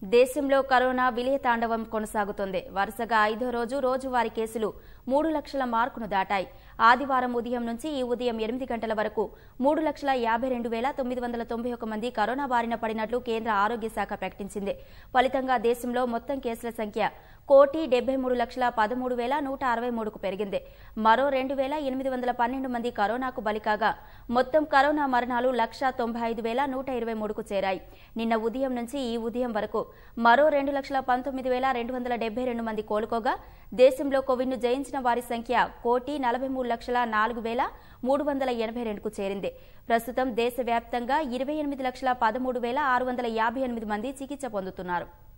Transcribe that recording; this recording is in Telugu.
దేశంలో కరోనా విలయతాండవం కొనసాగుతోంది వరుసగా ఐదో రోజు రోజువారీ కేసులు మూడు లక్షల మార్కును దాటాయి ఆదివారం ఉదయం నుంచి ఈ ఉదయం ఎనిమిది గంటల వరకు మూడు లక్షల యాభై రెండు వేల తొమ్మిది వందల తొంభై ఒక మంది కరోనా బారిన పడినట్లు కేంద్ర ఆరోగ్య శాఖ ప్రకటించింది ఫలితంగా దేశంలో మొత్తం కేసుల సంఖ్య కోటి డెబ్బై మూడు లక్షల పదమూడు వేల నూట అరవై మూడుకు పెరిగింది మరో రెండు వేల ఎనిమిది వందల పన్నెండు మంది కరోనాకు బలికాగా మొత్తం కరోనా మరణాలు లక్ష తొంభై ఐదు వేల నూట ఇరవై మూడుకు చేరాయి నిన్న ఉదయం నుంచి ఈ ఉదయం వరకు మరో రెండు లక్షల పంతొమ్మిది వేల రెండు వందల డెబ్బై రెండు మంది కోలుకోగా దేశంలో కోవిడ్ను జయించిన వారి సంఖ్య కోటి నలభై మూడు లక్షల నాలుగు వేల మూడు వందల ఎనభై రెండుకు చేరింది ప్రస్తుతం దేశవ్యాప్తంగా ఇరవై ఎనిమిది లక్షల పదమూడు వేల ఆరు వందల యాభై ఎనిమిది మంది చికిత్స పొందుతున్నారు